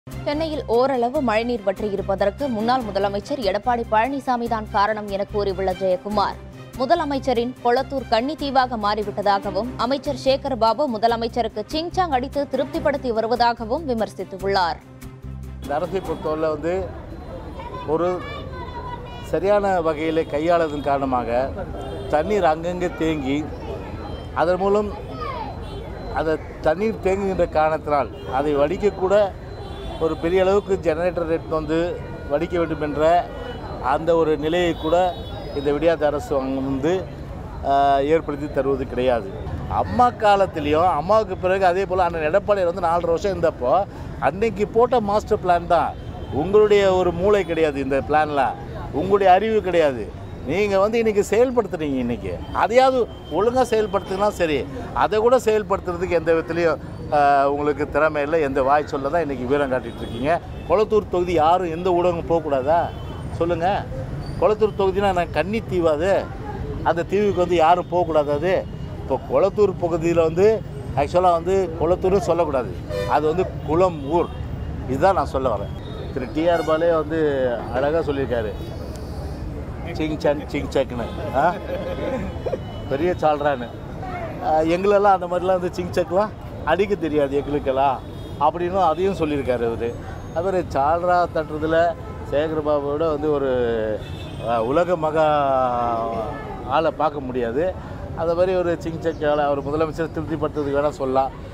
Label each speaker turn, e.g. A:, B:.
A: சென்னையில் ஓரளவு மழைநீர் வற்றியிருப்பதற்கு முன்னாள் முதலமைச்சர் எடப்பாடி பழனிசாமி தான் காரணம் என கூறியுள்ள ஜெயக்குமார் முதலமைச்சரின் கொளத்தூர் கன்னி தீவாக மாறிவிட்டதாகவும் அமைச்சர் சேகர் பாபு முதலமைச்சருக்கு சிங்சாங் அடித்து திருப்திப்படுத்தி வருவதாகவும் விமர்சித்துள்ளார்
B: இந்த அரசை பொறுத்தவரை வந்து ஒரு சரியான வகையில் கையாளதன் காரணமாக தண்ணீர் அங்கங்கே தேங்கி அதன் மூலம் அதை தண்ணீர் தேங்குகின்ற காரணத்தினால் அதை வடிக்கக்கூட ஒரு பெரிய அளவுக்கு ஜெனரேட்டர் ரேட் வந்து வடிக்க வேண்டும் என்ற அந்த ஒரு நிலையை கூட இந்த விடியாத அரசு வந்து ஆஹ், ஏற்படுத்தி தருவது கிடையாது அம்மா காலத்திலையும் அம்மாவுக்கு பிறகு அதே போல் அண்ணன் எடப்பாடியார் வந்து நாலரை வருஷம் இருந்தப்போ அன்னைக்கு போட்ட மாஸ்டர் பிளான் தான் உங்களுடைய ஒரு மூளை கிடையாது இந்த பிளானில் உங்களுடைய அறிவு கிடையாது நீங்கள் வந்து இன்றைக்கி செயல்படுத்துறீங்க இன்றைக்கி அதையாவது ஒழுங்காக செயல்படுத்துனா சரி அதை கூட செயல்படுத்துறதுக்கு எந்த விதத்துலையும் ஆஹ், உங்களுக்கு திறமை இல்லை எந்த வாய் சொல்ல தான் இன்றைக்கி வீரம் காட்டிட்டு இருக்கீங்க கொளத்தூர் தொகுதி யாரும் எந்த ஊடகம் போகக்கூடாதா சொல்லுங்கள் கொளத்தூர் தொகுதினா நான் கன்னி தீவு அது அந்த தீவுக்கு வந்து யாரும் போகக்கூடாது அது இப்போ கொளத்தூர் பகுதியில் வந்து ஆக்சுவலாக வந்து கொளத்தூர்னு சொல்லக்கூடாது அது வந்து குளம் ஊர் இதுதான் நான் சொல்ல வரேன் திரு டிஆர் பாலே வந்து அழகாக சொல்லியிருக்காரு சிங் சங் சிங் சக்னு ஆ பெரிய சால்றான்னு ஆஹ் எங்களெல்லாம் அந்த மாதிரிலாம் வந்து சிங் சக்லாம் அடிக்க தெரியாது எங்களுக்கெல்லாம் அப்படின்னும் அதையும் சொல்லியிருக்காரு அவர் அவர் சால்ரா தட்டுறதுல சேகர்பாபுவோட வந்து ஒரு ஆஹ், உலக மகா ஆளை பார்க்க முடியாது அந்த மாதிரி ஒரு சிங் சக்கால அவர் முதலமைச்சர் திருப்திப்படுத்துறதுக்கு வேணால் சொல்லலாம்